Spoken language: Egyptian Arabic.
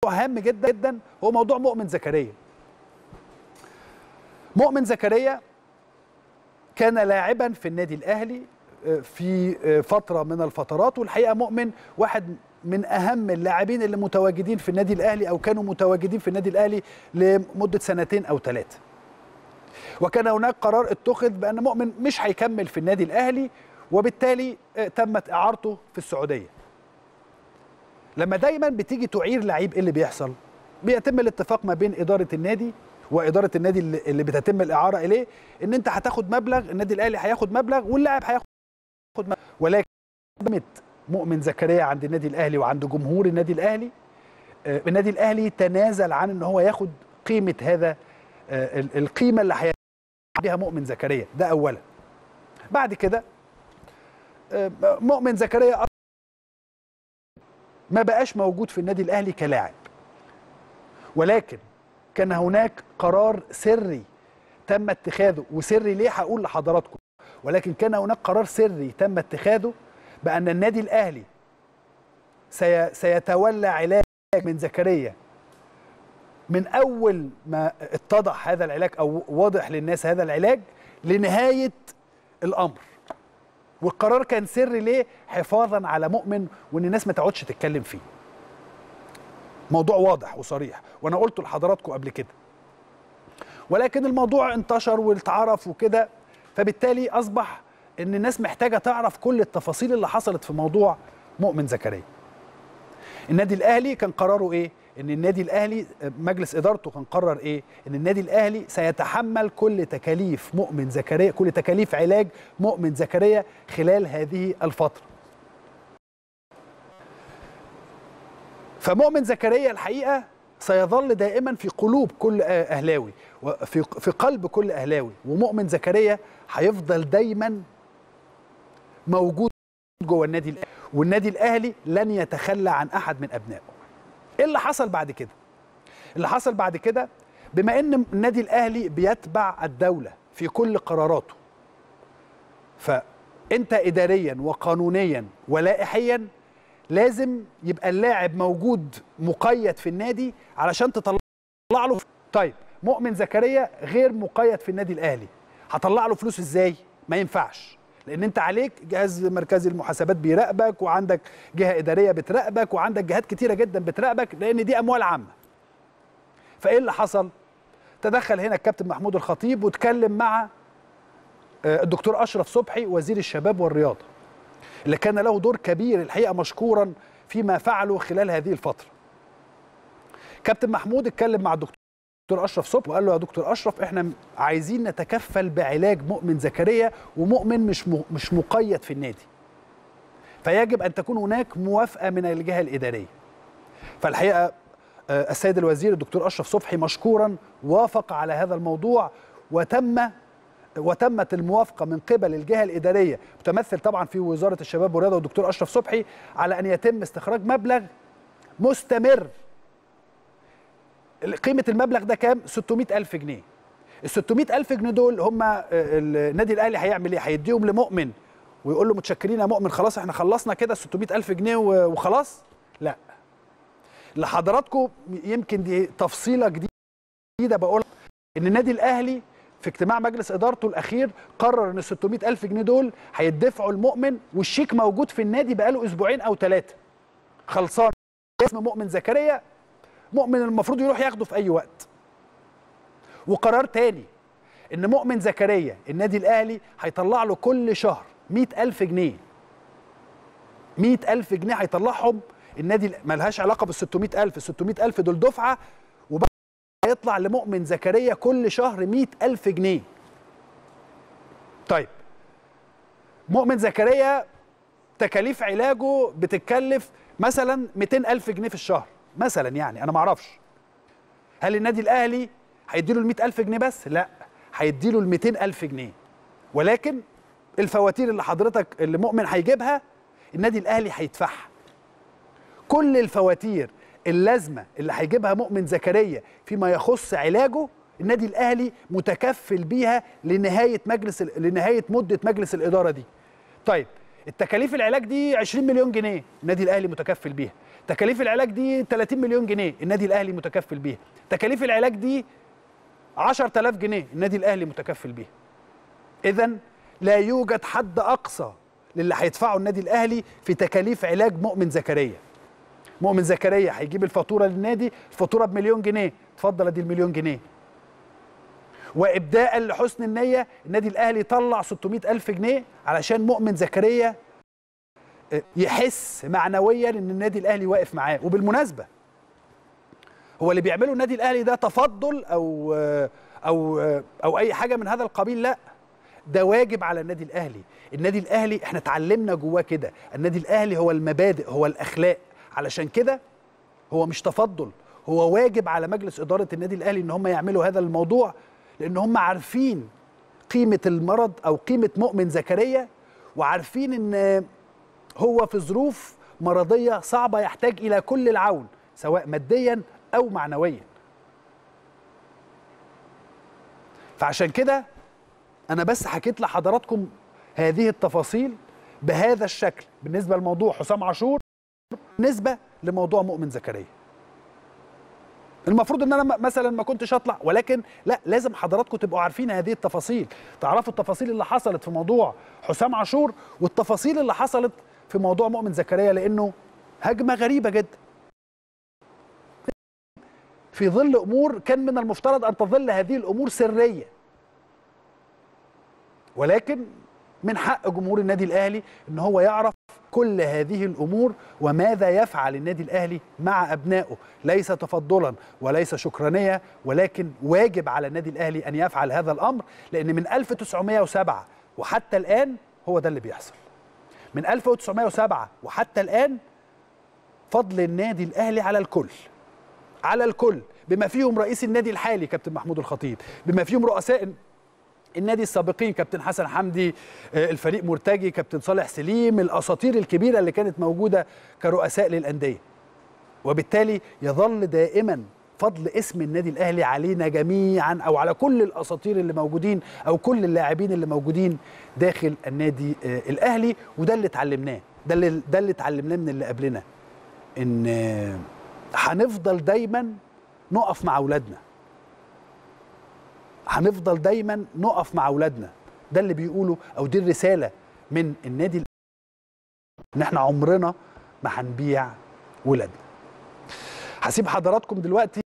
هام جدا جدا هو موضوع مؤمن زكريا مؤمن زكريا كان لاعبا في النادي الاهلي في فتره من الفترات والحقيقه مؤمن واحد من اهم اللاعبين اللي متواجدين في النادي الاهلي او كانوا متواجدين في النادي الاهلي لمده سنتين او ثلاثه وكان هناك قرار اتخذ بان مؤمن مش هيكمل في النادي الاهلي وبالتالي تمت اعارته في السعوديه لما دايما بتيجي تعير لعيب ايه اللي بيحصل بيتم الاتفاق ما بين اداره النادي واداره النادي اللي بتتم الاعاره اليه ان انت هتاخد مبلغ النادي الاهلي هياخد مبلغ واللاعب هياخد مبلغ ولكن مؤمن زكريا عند النادي الاهلي وعند جمهور النادي الاهلي النادي الاهلي تنازل عن ان هو ياخد قيمه هذا القيمه اللي هياخد بها مؤمن زكريا ده اولا بعد كده مؤمن زكريا ما بقاش موجود في النادي الاهلي كلاعب ولكن كان هناك قرار سري تم اتخاذه وسري ليه هقول لحضراتكم ولكن كان هناك قرار سري تم اتخاذه بان النادي الاهلي سي سيتولى علاج من زكريا من اول ما اتضح هذا العلاج او واضح للناس هذا العلاج لنهايه الامر والقرار كان سري ليه حفاظا على مؤمن وان الناس ما تقعدش تتكلم فيه موضوع واضح وصريح وانا قلته لحضراتكم قبل كده ولكن الموضوع انتشر واتعرف وكده فبالتالي اصبح ان الناس محتاجه تعرف كل التفاصيل اللي حصلت في موضوع مؤمن زكريا النادي الاهلي كان قراره ايه ان النادي الاهلي مجلس ادارته كان قرر ايه ان النادي الاهلي سيتحمل كل تكاليف مؤمن زكريا كل تكاليف علاج مؤمن زكريا خلال هذه الفتره فمؤمن زكريا الحقيقه سيظل دائما في قلوب كل اهلاوي وفي في قلب كل اهلاوي ومؤمن زكريا هيفضل دايما موجود جوه النادي الاهلي والنادي الاهلي لن يتخلى عن احد من ابنائه ايه اللي حصل بعد كده اللي حصل بعد كده بما ان النادي الاهلي بيتبع الدوله في كل قراراته فانت اداريا وقانونيا ولائحيا لازم يبقى اللاعب موجود مقيد في النادي علشان تطلع له طيب مؤمن زكريا غير مقيد في النادي الاهلي هطلع له فلوس ازاي ما ينفعش لان انت عليك جهاز مركزي المحاسبات بيراقبك وعندك جهه اداريه بتراقبك وعندك جهات كتيره جدا بتراقبك لان دي اموال عامه فايه اللي حصل تدخل هنا الكابتن محمود الخطيب واتكلم مع الدكتور اشرف صبحي وزير الشباب والرياضه اللي كان له دور كبير الحقيقه مشكورا فيما فعله خلال هذه الفتره كابتن محمود اتكلم مع الدكتور دكتور اشرف صبحي وقال له يا دكتور اشرف احنا عايزين نتكفل بعلاج مؤمن زكريا ومؤمن مش مش مقيد في النادي فيجب ان تكون هناك موافقه من الجهه الاداريه فالحقيقه السيد الوزير الدكتور اشرف صبحي مشكورا وافق على هذا الموضوع وتم وتمت الموافقه من قبل الجهه الاداريه متمثل طبعا في وزاره الشباب والرياضه والدكتور اشرف صبحي على ان يتم استخراج مبلغ مستمر قيمه المبلغ ده كام 600 الف جنيه ال 600 الف جنيه دول هم النادي الاهلي هيعمل ايه هيديهم لمؤمن ويقول له متشكرين يا مؤمن خلاص احنا خلصنا كده 600 الف جنيه وخلاص لا لحضراتكم يمكن دي تفصيله جديده بقول ان النادي الاهلي في اجتماع مجلس ادارته الاخير قرر ان ال 600 الف جنيه دول هيدفعوا المؤمن والشيك موجود في النادي بقاله اسبوعين او ثلاثه خلصان اسم مؤمن زكريا مؤمن المفروض يروح ياخده في اي وقت وقرار تاني ان مؤمن زكريا النادي الاهلي هيطلع له كل شهر مئة ألف جنيه مئة ألف جنيه هيطلعهم النادي ملهاش علاقة بال 600 ألف ال 600 ألف دول دفعة وبعد هيطلع لمؤمن زكريا كل شهر مئة ألف جنيه طيب مؤمن زكريا تكاليف علاجه بتتكلف مثلا 200 ألف جنيه في الشهر مثلا يعني انا ما اعرفش هل النادي الاهلي هيديله ال ألف جنيه بس لا هيديله ال ألف جنيه ولكن الفواتير اللي حضرتك اللي مؤمن هيجيبها النادي الاهلي هيدفعها كل الفواتير اللازمه اللي هيجيبها مؤمن زكريا فيما يخص علاجه النادي الاهلي متكفل بيها لنهايه مجلس لنهايه مده مجلس الاداره دي طيب التكاليف العلاج دي 20 مليون جنيه النادي الاهلي متكفل بيها تكاليف العلاج دي 30 مليون جنيه النادي الاهلي متكفل بيها تكاليف العلاج دي 10000 جنيه النادي الاهلي متكفل بيها اذا لا يوجد حد اقصى للي هيدفعه النادي الاهلي في تكاليف علاج مؤمن زكريا مؤمن زكريا هيجيب الفاتوره للنادي الفاتوره بمليون جنيه اتفضل ادي المليون جنيه وابداء لحسن النيه النادي الاهلي طلع 600 الف جنيه علشان مؤمن زكريا يحس معنويا ان النادي الاهلي واقف معاه وبالمناسبه هو اللي بيعمله النادي الاهلي ده تفضل او او او اي حاجه من هذا القبيل لا ده واجب على النادي الاهلي النادي الاهلي احنا اتعلمنا جواه كده النادي الاهلي هو المبادئ هو الاخلاق علشان كده هو مش تفضل هو واجب على مجلس اداره النادي الاهلي ان هم يعملوا هذا الموضوع لان هم عارفين قيمه المرض او قيمه مؤمن زكريا وعارفين ان هو في ظروف مرضيه صعبه يحتاج الى كل العون سواء ماديا او معنويا فعشان كده انا بس حكيت لحضراتكم هذه التفاصيل بهذا الشكل بالنسبه لموضوع حسام عاشور بالنسبه لموضوع مؤمن زكريا المفروض ان انا مثلا ما كنتش اطلع ولكن لا لازم حضراتكم تبقوا عارفين هذه التفاصيل تعرفوا التفاصيل اللي حصلت في موضوع حسام عاشور والتفاصيل اللي حصلت في موضوع مؤمن زكريا لانه هجمه غريبه جدا في ظل امور كان من المفترض ان تظل هذه الامور سريه ولكن من حق جمهور النادي الاهلي ان هو يعرف كل هذه الامور وماذا يفعل النادي الاهلي مع ابنائه ليس تفضلا وليس شكرانيه ولكن واجب على النادي الاهلي ان يفعل هذا الامر لان من 1907 وحتى الان هو ده اللي بيحصل من 1907 وحتى الان فضل النادي الاهلي على الكل على الكل بما فيهم رئيس النادي الحالي كابتن محمود الخطيب بما فيهم رؤساء النادي السابقين كابتن حسن حمدي الفريق مرتجي كابتن صالح سليم الاساطير الكبيره اللي كانت موجوده كرؤساء للانديه وبالتالي يظل دائما فضل اسم النادي الاهلي علينا جميعا او على كل الاساطير اللي موجودين او كل اللاعبين اللي موجودين داخل النادي الاهلي وده اللي اتعلمناه ده اللي ده اللي اتعلمناه من اللي قبلنا ان هنفضل دايما نقف مع اولادنا هنفضل دايما نقف مع اولادنا ده اللي بيقوله او دي الرساله من النادي ان احنا عمرنا ما هنبيع ولادنا هسيب حضراتكم دلوقتي